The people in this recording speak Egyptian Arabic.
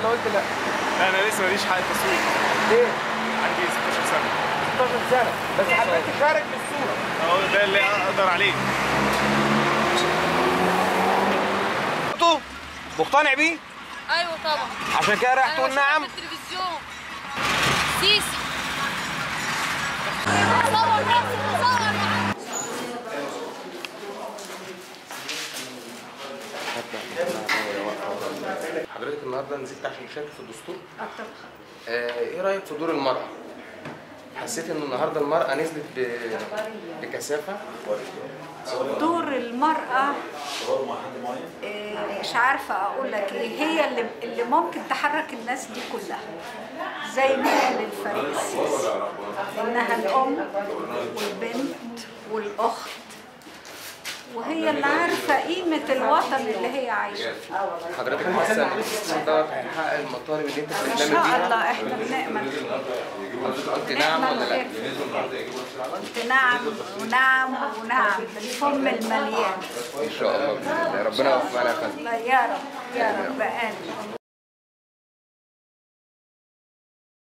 ولا قلت لا؟ لا انا لسه ماليش حق تصوير ليه؟ عندي 16 سنه 16 سنه بس حبيت تشارك في الصوره اهو ده اللي اقدر عليه انتوا مقتنع بيه؟ ايوه طبعا عشان كده رايح أنا تقول بشوفها نعم؟ في التلفزيون سيسي صور نفسك صور يا عم حضرتك النهارده نزلت عشان تشارك في الدستور؟ آه ايه رايك في دور المرأة؟ حسيت ان النهارده المرأة نزلت ب- بكثافة دور المرأة آه، مش عارفة أقول لك إيه هي اللي, اللي ممكن تحرك الناس دي كلها زي ما قال الفريق السياسي إنها الأم والبنت والأخت وهي اللي عارفة قيمة الوطن اللي هي عايشة فيه حضرتك حاسة ان الدستور ده هيحقق المطالب اللي انت إن بتتكلم شاء بيها؟ الله إحنا بنأمل قلت نعم نأمل ولا لا؟ خير قلت نعم ونعم ونعم بالفم المليان ان شاء الله باذن الله ربنا يوفقنا يا فندم الله يا رب يا رب آمين